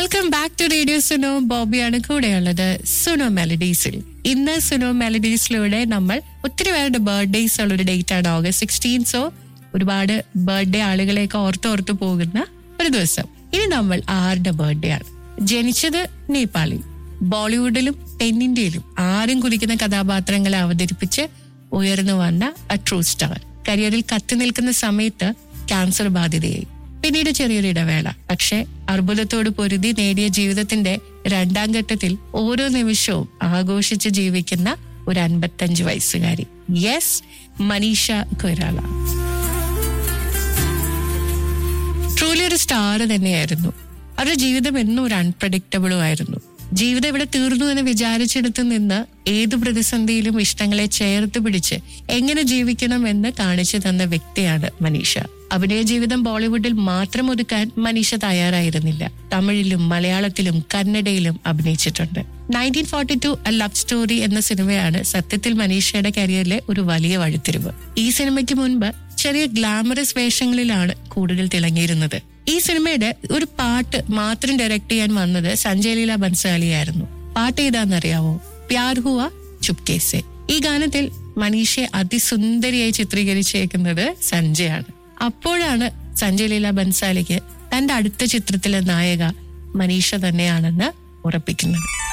welcome back to radio Suno ബോബിയാണ് കൂടെയുള്ളത് സുനോ മെലഡീസിൽ ഇന്ന് സുനോ മെലഡീസിലൂടെ നമ്മൾ ഒത്തിരി പേരുടെ ബർത്ത്ഡേസ് ഉള്ള ഒരു ഡേറ്റ് ആണ് ഓഗസ്റ്റ് സിക്സ്റ്റീൻ സോ ഒരുപാട് ബർത്ത്ഡേ ആളുകളെയൊക്കെ ഓർത്തോർത്ത് പോകുന്ന ഒരു ദിവസം ഇനി നമ്മൾ ആരുടെ ബർത്ത്ഡേ ആണ് ജനിച്ചത് നേപ്പാളിൽ ബോളിവുഡിലും തെന്നിന്ത്യയിലും ആരും കുലിക്കുന്ന കഥാപാത്രങ്ങളെ അവതരിപ്പിച്ച് ഉയർന്നു വന്ന അ ട്രൂ സ്റ്റാർ കരിയറിൽ കത്തി നിൽക്കുന്ന സമയത്ത് ക്യാൻസർ ബാധിതയായി പിന്നീട് ചെറിയൊരു ഇടവേള പക്ഷെ അർബുദത്തോട് പൊരുതി നേടിയ ജീവിതത്തിന്റെ രണ്ടാം ഘട്ടത്തിൽ ഓരോ നിമിഷവും ആഘോഷിച്ച് ജീവിക്കുന്ന ഒരു അൻപത്തഞ്ച് വയസ്സുകാരി യെസ് മനീഷ കൊയ്രാള ട്രൂലി ഒരു സ്റ്റാർ തന്നെയായിരുന്നു അവരുടെ ജീവിതം എന്നും ഒരു അൺപ്രഡിക്റ്റബിളും ആയിരുന്നു ജീവിതം ഇവിടെ തീർന്നു എന്ന് വിചാരിച്ചിടത്ത് നിന്ന് ഏതു പ്രതിസന്ധിയിലും ഇഷ്ടങ്ങളെ ചേർത്ത് പിടിച്ച് എങ്ങനെ ജീവിക്കണം എന്ന് കാണിച്ചു തന്ന വ്യക്തിയാണ് മനീഷ അഭിനയ ജീവിതം ബോളിവുഡിൽ മാത്രം ഒതുക്കാൻ മനീഷ തയ്യാറായിരുന്നില്ല തമിഴിലും മലയാളത്തിലും കന്നഡയിലും അഭിനയിച്ചിട്ടുണ്ട് nineteen forty two a love story എന്ന സിനിമയാണ് സത്യത്തിൽ മനീഷയുടെ കരിയറിലെ ഒരു വലിയ വഴിത്തിരിവ് ഈ സിനിമയ്ക്ക് മുൻപ് ചെറിയ ഗ്ലാമറസ് വേഷങ്ങളിലാണ് കൂടുതൽ തിളങ്ങിയിരുന്നത് ഈ സിനിമയുടെ ഒരു പാട്ട് മാത്രം ഡയറക്ട് ചെയ്യാൻ വന്നത് സഞ്ജയ് ലീല ബൻസാലിയായിരുന്നു പാട്ട് ഏതാണെന്നറിയാവോ പ്യാർ ഹുവ ചുപ്കേസെ ഈ ഗാനത്തിൽ മനീഷയെ അതിസുന്ദരിയായി ചിത്രീകരിച്ചേക്കുന്നത് സഞ്ജയാണ് അപ്പോഴാണ് സഞ്ജയ് ലീല ബൻസാലിക്ക് തന്റെ അടുത്ത ചിത്രത്തിലെ നായക മനീഷ തന്നെയാണെന്ന് ഉറപ്പിക്കുന്നത്